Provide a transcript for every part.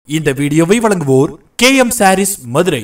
இந்த வீடியோவை வழங்குவோர் K M sarees Madurai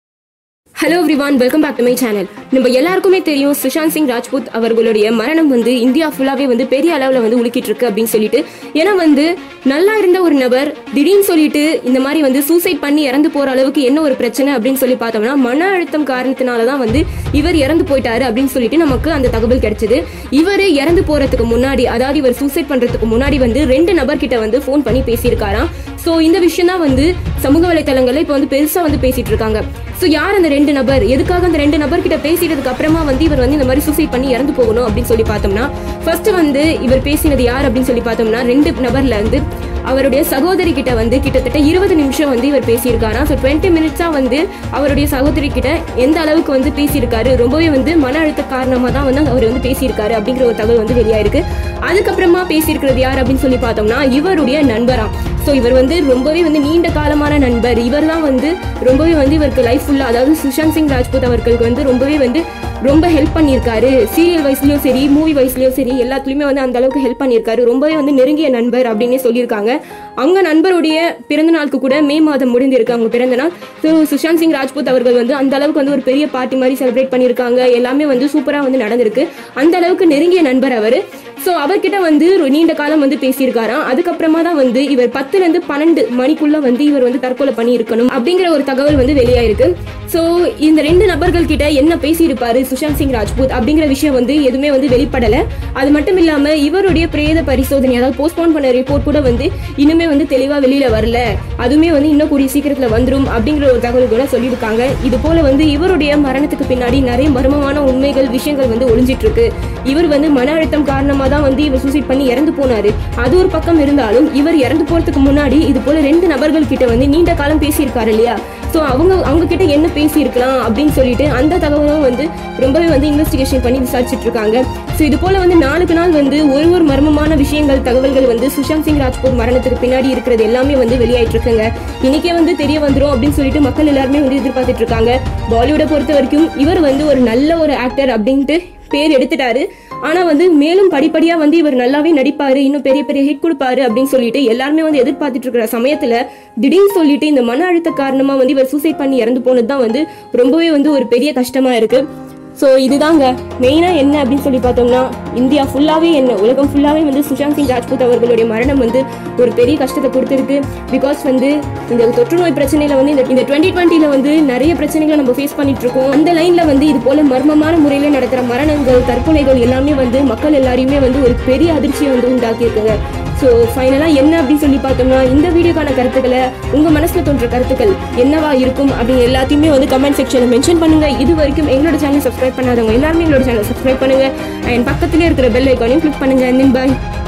hello everyone welcome back to my channel நம்ம எல்லாருக்குமே தெரியும் சுஷாந்த் சிங் ராஜ்புத் அவர்களுடைய மரணம் வந்து இந்தியா ஃபுல்லாவே வந்து பெரிய அளவில் வந்து உலுக்கிட்டு இருக்கு அப்படின்னு சொல்லிட்டு ஏன்னா வந்து நல்லா இருந்த ஒரு நபர் திடீர்னு சொல்லிட்டு இந்த மாதிரி வந்து சூசைட் பண்ணி இறந்து போற அளவுக்கு என்ன ஒரு பிரச்சனை அப்படின்னு சொல்லி பார்த்தோம்னா மன அழுத்தம் காரணத்தினால தான் வந்து இவர் இறந்து போயிட்டாரு அப்படின்னு சொல்லிட்டு நமக்கு அந்த தகவல் கிடைச்சது இவர் இறந்து போறதுக்கு முன்னாடி அதாவது இவர் சூசைட் பண்றதுக்கு முன்னாடி வந்து ரெண்டு நபர்கிட்ட வந்து ஃபோன் பண்ணி பேசியிருக்காராம் ஸோ இந்த விஷயம் தான் வந்து சமூக வலைத்தளங்கள்ல இப்போ வந்து பெருசா வந்து பேசிட்டு இருக்காங்க ஸோ யார் அந்த ரெண்டு நபர் எதுக்காக அந்த ரெண்டு நபர் கிட்ட பேசிட்டதுக்கு அப்புறமா வந்து இவர் வந்து இந்த மாதிரி சூசைட் பண்ணி இறந்து போகணும் அப்படின்னு சொல்லி பார்த்தோம்னா ஃபர்ஸ்ட் வந்து இவர் பேசினது யார் அப்படின்னு சொல்லி பார்த்தோம்னா ரெண்டு நபர்ல வந்து அவருடைய சகோதரி கிட்ட வந்து கிட்டத்தட்ட இருபது நிமிஷம் வந்து இவர் பேசியிருக்காராம் ஸோ டுவெண்ட்டி மினிட்ஸா வந்து அவருடைய சகோதரி கிட்ட எந்த அளவுக்கு வந்து பேசியிருக்காரு ரொம்பவே வந்து மன அழுத்த காரணமா தான் வந்து அவர் வந்து பேசியிருக்காரு அப்படிங்கிற ஒரு தகவல் வந்து வெளியாயிருக்கு அதுக்கப்புறமா பேசியிருக்கிறது யார் அப்படின்னு சொல்லி பார்த்தோம்னா இவருடைய நண்பராம் ஸோ இவர் வந்து ரொம்பவே வந்து நீண்ட காலமான நண்பர் இவர் தான் வந்து ரொம்பவே வந்து இவருக்கு லைஃப் ஃபுல்லாக அதாவது சுஷாந்த் சிங் ராஜ்புத் அவர்களுக்கு வந்து ரொம்பவே வந்து ரொம்ப ஹெல்ப் பண்ணியிருக்காரு சீரியல் வயசுலயும் சரி மூவி வயசுலயும் சரி எல்லாத்துலயுமே வந்து அந்த அளவுக்கு ஹெல்ப் பண்ணியிருக்காரு ரொம்பவே வந்து நெருங்கிய நண்பர் அப்படின்னே சொல்லியிருக்காங்க அவங்க நண்பருடைய பிறந்த நாளுக்கு கூட மே மாதம் முடிந்திருக்கு அவங்க பிறந்த நாள் ஸோ சுஷாந்த் சிங் ராஜ்புத் அவர்கள் வந்து அந்த அளவுக்கு வந்து ஒரு பெரிய பார்ட்டி மாதிரி செலிப்ரேட் பண்ணியிருக்காங்க எல்லாமே வந்து சூப்பராக வந்து நடந்திருக்கு அந்த அளவுக்கு நெருங்கிய நண்பர் அவர் ஸோ அவர்கிட்ட வந்து ஒரு நீண்ட காலம் வந்து பேசியிருக்காராம் அதுக்கப்புறமா தான் வந்து இவர் பத்துல இருந்து பன்னெண்டு மணிக்குள்ள வந்து இவர் வந்து தற்கொலை பண்ணி இருக்கணும் அப்படிங்கிற ஒரு தகவல் வந்து வெளியாயிருக்கு ஸோ இந்த ரெண்டு நபர்கள் கிட்ட என்ன பேசியிருப்பாரு சுஷாந்த் சிங் ராஜ்பூத் அப்படிங்கிற விஷயம் வந்து எதுவுமே வந்து வெளிப்படல அது மட்டும் இல்லாம இவருடைய பிரேத பரிசோதனை அதாவது போஸ்ட்போன் பண்ண ரிப்போர்ட் கூட வந்து இன்னுமே வந்து தெளிவா வெளியில வரல அதுவுமே வந்து இன்னும் கூடிய சீக்கிரத்துல வந்துரும் அப்படிங்கிற ஒரு தகவல் கூட சொல்லியிருக்காங்க இது போல வந்து இவருடைய மரணத்துக்கு பின்னாடி நிறைய மர்மமான உண்மைகள் விஷயங்கள் வந்து ஒளிஞ்சிட்டு இருக்கு இவர் வந்து மன அழுத்தம் காரணமா தான் வந்து இவர் சூசைட் பண்ணி இறந்து போனாரு அது ஒரு பக்கம் இருந்தாலும் இவர் இறந்து போறதுக்கு முன்னாடி இது போல ரெண்டு நபர்கள் கிட்ட வந்து நீண்ட காலம் பேசியிருக்காரு இல்லையா ஸோ அவங்க அவங்க கிட்ட என்ன பேசியிருக்கலாம் அப்படின்னு சொல்லிட்டு அந்த தகவலும் வந்து ரொம்பவே வந்து இன்வெஸ்டிகேஷன் பண்ணி விசாரிச்சுட்டு இருக்காங்க ஸோ இது போல வந்து நாளுக்கு நாள் வந்து ஒரு ஒரு மர்மமான விஷயங்கள் தகவல்கள் வந்து சுஷாந்த் சிங் ராஜ்பூத் மரணத்துக்கு பின்னாடி இருக்கிறது எல்லாமே வந்து வெளியாயிட்டு இருக்குங்க இன்னைக்கே வந்து தெரிய வந்துரும் அப்படின்னு சொல்லிட்டு மக்கள் எல்லாருமே வந்து எதிர்பார்த்துட்டு இருக்காங்க பாலிவுட்டை பொறுத்த வரைக்கும் இவர் வந்து ஒரு நல்ல ஒரு ஆக்டர் அப்படின்ட்டு பேர் எடுத்துட்டாரு ஆனா வந்து மேலும் படிப்படியா வந்து இவர் நல்லாவே நடிப்பாரு இன்னும் பெரிய பெரிய ஹிட் கொடுப்பாரு அப்படின்னு சொல்லிட்டு எல்லாருமே வந்து எதிர்பார்த்துட்டு இருக்கிற சமயத்துல திடீர்னு சொல்லிட்டு இந்த மன அழுத்த காரணமா வந்து இவர் சூசைட் பண்ணி இறந்து போனது தான் வந்து ரொம்பவே வந்து ஒரு பெரிய கஷ்டமா இருக்கு ஸோ இதுதாங்க மெயினாக என்ன அப்படின்னு சொல்லி பார்த்தோம்னா இந்தியா ஃபுல்லாகவே என்ன உலகம் ஃபுல்லாகவே வந்து சுஷாந்த் சிங் ராஜ்பூத் அவர்களுடைய மரணம் வந்து ஒரு பெரிய கஷ்டத்தை கொடுத்துருக்கு பிகாஸ் வந்து இந்த தொற்று நோய் பிரச்சனையில வந்து இந்த இந்த டுவெண்ட்டி டுவெண்ட்டில வந்து நிறைய பிரச்சனைகளை நம்ம ஃபேஸ் பண்ணிட்டு இருக்கோம் அந்த லைன்ல வந்து இது போல மர்மமான முறையில் நடக்கிற மரணங்கள் தற்கொலைகள் எல்லாமே வந்து மக்கள் எல்லாரையுமே வந்து ஒரு பெரிய அதிர்ச்சியை வந்து உண்டாக்கி இருக்குங்க ஸோ ஃபைனலாக என்ன அப்படின்னு சொல்லி பார்த்தோம்னா இந்த வீடியோக்கான கருத்துக்களை உங்கள் மனசில் தோன்ற கருத்துக்கள் என்னவா இருக்கும் அப்படின்னு எல்லாத்தையுமே வந்து கமெண்ட் செக்ஷனில் மென்ஷன் பண்ணுங்க இது வரைக்கும் எங்களோட சேனல் சப்ஸ்கிரைப் பண்ணாதவங்க எல்லாருமே எங்களோட சேனல் சப்ஸ்கிரைப் பண்ணுங்க அண்ட் பக்கத்துலேயே இருக்கிற பெல் ஐக்கானையும் கிளிக் பண்ணுங்க பாய்